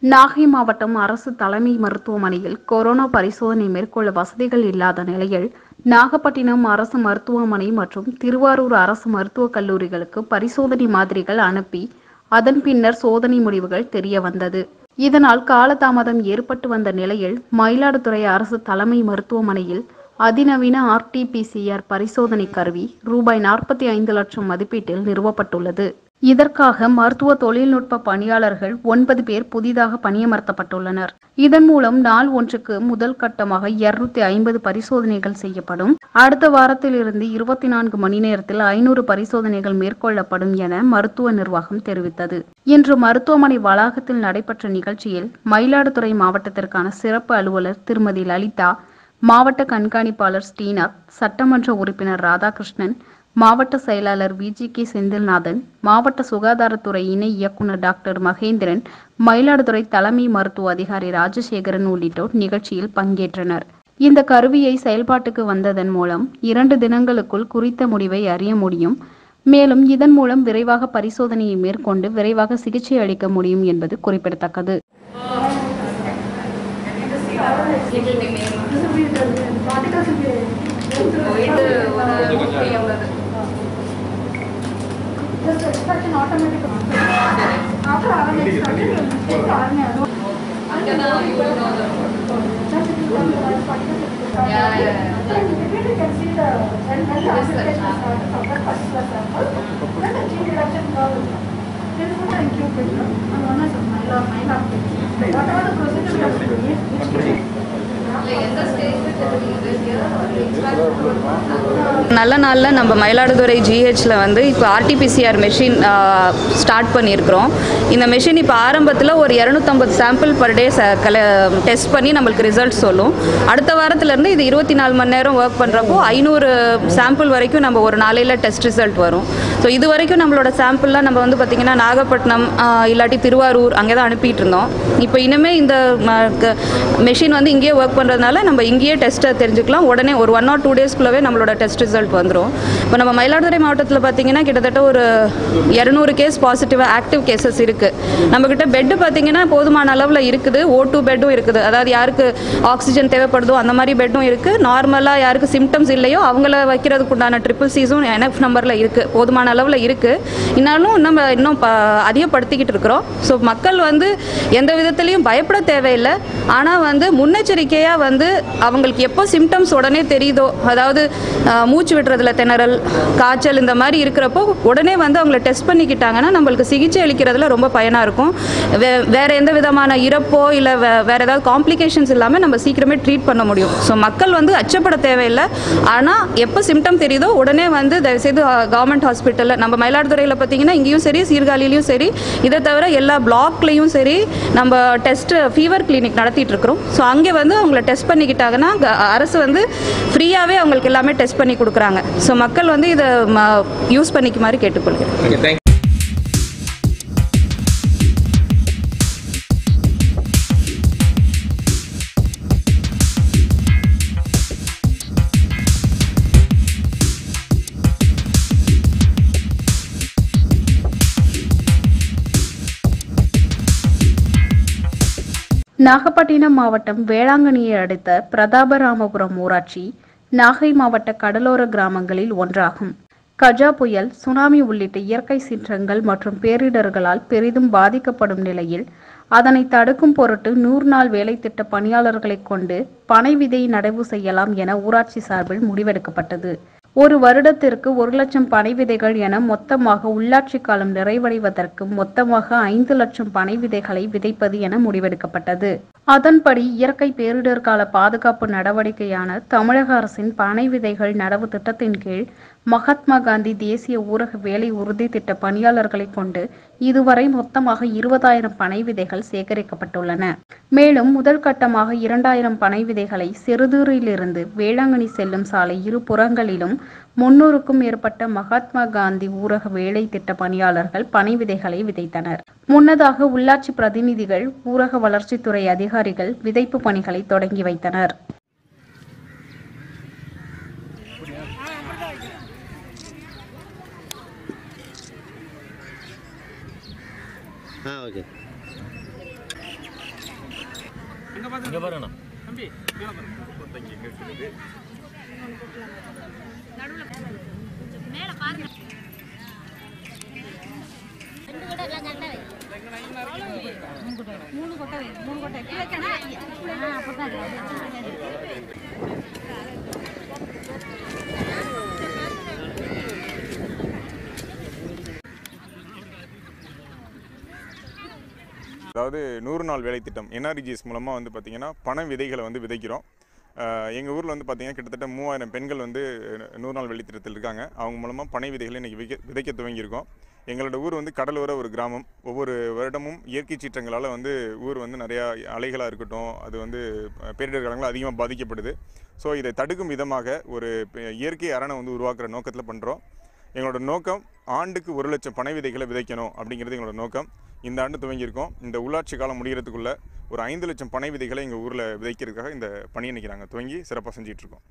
நாகை மாவட்டம் அரசு தலைமை மருத்துவமனையில் கொரோனா பரிசோதனை மேற்கொள்ள வசதிகள் இல்லாத நிலையில் நாகப்பட்டினம் அரசு மருத்துவமனை மற்றும் திருவாரூர் அரசு மருத்துவக் கல்லூரிகளுக்கு பரிசோதனை மாதிரிகள் அனுப்பி அதன் பின்னர் சோதனை முடிவுகள் தெரிய வந்தது இதனால் காலதாமதம் ஏற்பட்டு வந்த நிலையில் மயிலாடுதுறை அரசு தலைமை மருத்துவமனையில் அதிநவீன ஆர்டிபிசிஆர் பரிசோதனை கருவி ரூபாய் நாற்பத்தி ஐந்து லட்சம் மதிப்பீட்டில் நிறுவப்பட்டுள்ளது இதற்காக மருத்துவ தொழில்நுட்ப பணியாளர்கள் ஒன்பது பேர் புதிதாக பணியமர்த்தப்பட்டுள்ளனர் இதன் மூலம் நாள் ஒன்றுக்கு முதல் கட்டமாக இருநூத்தி ஐம்பது பரிசோதனைகள் செய்யப்படும் அடுத்த வாரத்திலிருந்து இருபத்தி நான்கு மணி நேரத்தில் ஐநூறு பரிசோதனைகள் மேற்கொள்ளப்படும் என மருத்துவ நிர்வாகம் தெரிவித்தது இன்று மருத்துவமனை வளாகத்தில் நடைபெற்ற நிகழ்ச்சியில் மயிலாடுதுறை மாவட்டத்திற்கான சிறப்பு அலுவலர் திருமதி லலிதா மாவட்ட கண்காணிப்பாளர் ஸ்ரீநாத் சட்டமன்ற உறுப்பினர் ராதாகிருஷ்ணன் மாவட்ட செயலாளர் விஜி கே செந்தில்நாதன் மாவட்ட சுகாதாரத்துறை இணை இயக்குநர் டாக்டர் மகேந்திரன் மயிலாடுதுறை தலைமை மருத்துவ அதிகாரி ராஜசேகரன் உள்ளிட்டோர் நிகழ்ச்சியில் பங்கேற்றனர் இந்த கருவியை செயல்பாட்டுக்கு வந்ததன் மூலம் இரண்டு தினங்களுக்குள் குறித்த முடிவை அறிய முடியும் மேலும் இதன் மூலம் விரைவாக பரிசோதனையை மேற்கொண்டு விரைவாக சிகிச்சை அளிக்க முடியும் என்பது குறிப்பிடத்தக்கது Just extraction automatic. After RNA extraction, you will take the RNA alone. And then you will know the Just if you come to the particles, it will come. Yeah, yeah, yeah. Then immediately you can see the, when when the application started from that particular sample, then the gene reduction curve will come. Then you put the incubator and one is a mylar, mylar. Whatever the procedure you have to do, each case. எந்த stage நல்ல நாளில் நம்ம மயிலாடுதுறை ஜிஹெச்சில் வந்து இப்போ RTPCR machine start பண்ணியிருக்கிறோம் இந்த machine இப்போ ஆரம்பத்தில் ஒரு இரநூத்தம்பது சாம்பிள் பர் டே கல டெஸ்ட் பண்ணி நம்மளுக்கு ரிசல்ட் சொல்லும் அடுத்த வாரத்துலேருந்து இது இருபத்தி நாலு மணி நேரம் ஒர்க் பண்ணுறப்போ ஐநூறு சாம்பிள் வரைக்கும் நம்ம ஒரு நாளையில் டெஸ்ட் ரிசல்ட் வரும் ஸோ இது வரைக்கும் நம்மளோட சாம்பிள்லாம் நம்ம வந்து பார்த்திங்கன்னா நாகப்பட்டினம் ஆஹ், இல்லாட்டி திருவாரூர் அங்கே தான் அனுப்பிட்டு இருந்தோம் இப்போ இனிமேல் இந்த மெஷின் வந்து இங்கேயே ஒர்க் பண்ணுறதுனால நம்ம இங்கேயே டெஸ்ட்டை தெரிஞ்சுக்கலாம் உடனே ஒரு ஒன் ஆர் டூ டேஸ்க்குள்ளவே நம்மளோட டெஸ்ட் ரிசல்ட் வந்துடும் இப்போ நம்ம மயிலாடுதுறை மாவட்டத்தில் பார்த்தீங்கன்னா கிட்டத்தட்ட ஒரு இரநூறு கேஸ் பாசிட்டிவாக ஆக்டிவ் கேசஸ் இருக்குது நம்மக்கிட்ட பெட்டு பார்த்தீங்கன்னா போதுமான அளவில் இருக்குது ஓ டூ பெட்டும் இருக்குது அதாவது யாருக்கு ஆக்சிஜன் தேவைப்படுதோ அந்த மாதிரி பெட்டும் இருக்குது நார்மலாக யாருக்கு சிம்டம்ஸ் இல்லையோ அவங்கள வைக்கிறதுக்கு உண்டான ட்ரிபிள் சீஸும் என்எஃப் நம்பரில் இருக்குது போதுமான அளவில் இருக்குது இருந்தாலும் நம்ம இன்னும் ப அதிகப்படுத்திக்கிட்டு இருக்கிறோம் ஸோ மக்கள் வந்து எந்த விதத்துலையும் பயப்பட தேவையில்லை ஆனால் வந்து முன்னெச்சரிக்கையாக வந்து அவங்களுக்கு எப்போ சிம்டம்ஸ் உடனே தெரியுதோ அதாவது அஹ், மூச்சு விடுறதுல திணறல் காய்ச்சல் இந்த மாதிரி இருக்கிறப்போ உடனே வந்து அவங்கள டெஸ்ட் பண்ணிக்கிட்டாங்கன்னா நம்மளுக்கு சிகிச்சை அளிக்கிறதுல ரொம்ப பயனாக இருக்கும் வே வேற எந்த விதமான இறப்போ இல்லை வே வேற ஏதாவது காம்ப்ளிகேஷன்ஸ் இல்லாமல் நம்ம சீக்கிரமே ட்ரீட் பண்ண முடியும் ஸோ மக்கள் வந்து அச்சப்பட தேவையில்லை ஆனால் எப்போ சிம்டம் தெரியுதோ உடனே வந்து தயவுசெய்து கவர்மெண்ட் ஹாஸ்பிட்டலில் நம்ம மயிலாடுதுறையில் பார்த்தீங்கன்னா இங்கேயும் சரி சீர்காழிலையும் சரி இதை தவிர எல்லா பிளாக்லேயும் சரி நம்ம டெஸ்ட் ஃபீவர் கிளினிக் நடத்திட்டு இருக்கிறோம் ஸோ அங்கே வந்து அவங்கள டெஸ்ட் பண்ணிக்கிட்டாங்கன்னா க- அரசு வந்து ஃப்ரீயாகவே அவங்களுக்கு எல்லாமே டெஸ்ட் பண்ணி கொடுக்குறாங்க ஸோ மக்கள் வந்து இதை யூஸ் பண்ணிக்குமாறு கேட்டுக்கொள்கிறேன் ஓகே தேங்க் நாகப்பட்டினம் மாவட்டம் வேளாங்கண்ணியை அடுத்த பிரதாபராமபுரம் ஊராட்சி நாகை மாவட்ட கடலோர கிராமங்களில் ஒன்றாகும் கஜா புயல் சுனாமி உள்ளிட்ட இயற்கை சீற்றங்கள் மற்றும் பேரிடர்களால் பெரிதும் பாதிக்கப்படும் நிலையில் அதனை தடுக்கும் பொருட்டு நூறு நாள் வேலை திட்ட பணியாளர்களை கொண்டு பனை விதை நடவு செய்யலாம் என ஊராட்சி சார்பில் முடிவெடுக்கப்பட்டது ஒரு வருடத்திற்கு ஒரு லட்சம் பனை விதைகள் என மொத்தமாக உள்ளாட்சி காலம் நிறைவடைவதற்கு மொத்தமாக ஐந்து லட்சம் பனை விதைகளை விதைப்பது என முடிவெடுக்கப்பட்டது அதன்படி இயற்கை பேரிடர் கால பாதுகாப்பு நடவடிக்கையான தமிழக அரசின் பனை விதைகள் நடவு திட்டத்தின் கீழ் மகாத்மா காந்தி தேசிய ஊரக வேலை உறுதி திட்ட பணியாளர்களை கொண்டு இதுவரை மொத்தமாக இருபதாயிரம் பனை விதைகள் சேகரிக்கப்பட்டுள்ளன மேலும் முதல் கட்டமாக இரண்டாயிரம் பனை விதைகளை சிறுதூரிலிருந்து வேளாங்கண்ணி செல்லும் சாலை இரு புறங்களிலும் முன்னூறுக்கும் மேற்பட்ட மகாத்மா காந்தி ஊரக வேலை திட்ட பணியாளர்கள் பனை விதைகளை விதைத்தனர் முன்னதாக உள்ளாட்சி பிரதிநிதிகள் ஊரக வளர்ச்சித்துறை அதிகாரிகள் விதைப்பு பணிகளை தொடங்கி வைத்தனர் ஆ ஓகே இங்கே பாருங்கண்ணா அதாவது நூறு நாள் வேலை திட்டம் என்ஆர்ஜிஎஸ் மூலமாக வந்து பார்த்திங்கன்னா பண விதைகளை வந்து விதைக்கிறோம் எங்கள் ஊரில் வந்து பார்த்திங்கன்னா கிட்டத்தட்ட மூவாயிரம் பெண்கள் வந்து நூறு நாள் வேலை திட்டத்தில் இருக்காங்க அவங்க மூலமாக பனை விதைகளை இன்றைக்கி விதைக்க விதைக்க துவங்கியிருக்கோம் எங்களோட ஊர் வந்து கடலோர ஒரு கிராமம் ஒவ்வொரு வருடமும் இயற்கை சீற்றங்களால் வந்து ஊர் வந்து நிறையா அலைகளாக இருக்கட்டும் அது வந்து அஹ், பேரிடர் காலங்களாக அதிகமாக பாதிக்கப்படுது ஸோ இதை தடுக்கும் விதமாக ஒரு ப- இயற்கை அரணை வந்து உருவாக்குற நோக்கத்தில் பண்ணுறோம் எங்களோட நோக்கம் ஆண்டுக்கு ஒரு லட்சம் பனை விதைகளை விதைக்கணும் அப்படிங்கிறது எங்களோட நோக்கம் இந்த ஆண்டு துவங்கியிருக்கோம் இந்த உள்ளாட்சி காலம் முடிகிறதுக்குள்ள ஒரு ஐந்து லட்சம் பனை விதைகளை எங்கள் ஊரில் விதைக்கிறதுக்காக இந்த பணியை இன்னைக்கு நாங்கள் துவங்கி சிறப்பாக செஞ்சுட்டு இருக்கோம்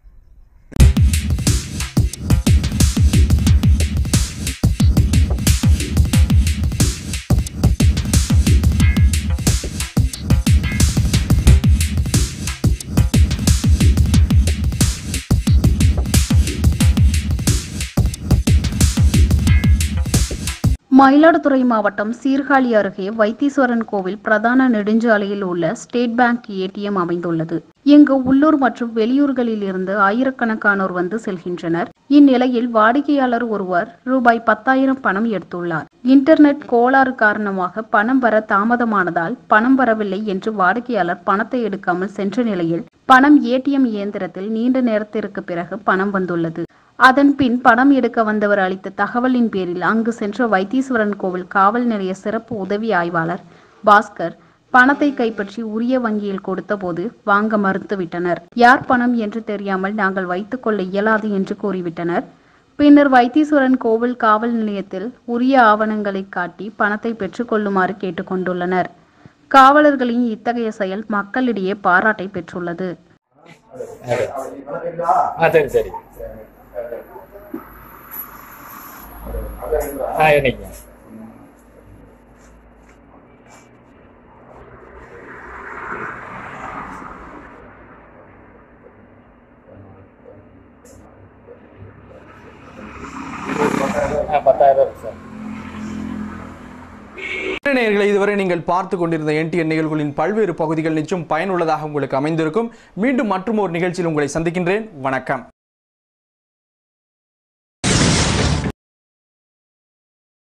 மயிலாடுதுறை மாவட்டம் சீர்காழி அருகே வைத்தீஸ்வரன் கோவில் பிரதான நெடுஞ்சாலையில் உள்ள ஸ்டேட் பேங்க் ஏடிஎம் அமைந்துள்ளது இங்கு உள்ளூர் மற்றும் வெளியூர்களில் இருந்து ஆயிரக்கணக்கானோர் வந்து செல்கின்றனர் இந்நிலையில் வாடிக்கையாளர் ஒருவர் ரூபாய் பத்தாயிரம் பணம் எடுத்துள்ளார் இன்டர்நெட் கோளாறு காரணமாக பணம் வர தாமதமானதால் பணம் வரவில்லை என்று வாடிக்கையாளர் பணத்தை எடுக்காமல் சென்ற நிலையில் பணம் ஏடிஎம் இயந்திரத்தில் நீண்ட நேரத்திற்கு பிறகு பணம் வந்துள்ளது அதன் பின் பணம் எடுக்க வந்தவர் அளித்த தகவலின் பேரில் அங்கு சென்ற வைத்தீஸ்வரன் கோவில் காவல் நிலைய சிறப்பு உதவி ஆய்வாளர் பாஸ்கர் பணத்தை கைப்பற்றி உரிய வங்கியில் கொடுத்தபோது வாங்க மறுத்துவிட்டனர் யார் பணம் என்று தெரியாமல் நாங்கள் வைத்துக்கொள்ள இயலாது என்று கூறிவிட்டனர் பின்னர் வைத்தீஸ்வரன் கோவில் காவல் நிலையத்தில் உரிய ஆவணங்களை காட்டி பணத்தை பெற்றுக்கொள்ளுமாறு கேட்டுக்கொண்டுள்ளனர் காவலர்களின் இத்தகைய செயல் மக்களிடையே பாராட்டை பெற்றுள்ளது ஆ சரி சரி ஆ என்னைக்கு ஆ பத்தாயிரம் இருக்கு சார் நேயர்களை இதுவரை நீங்கள் பார்த்து கொண்டிருந்த என்டிஎன் நிகழ்வுகளின் பல்வேறு பகுதிகள் நிச்சயம் பயனுள்ளதாக உங்களுக்கு அமைந்திருக்கும் மீண்டும் மற்றும் ஒரு நிகழ்ச்சியில் உங்களை சந்திக்கின்றேன் வணக்கம்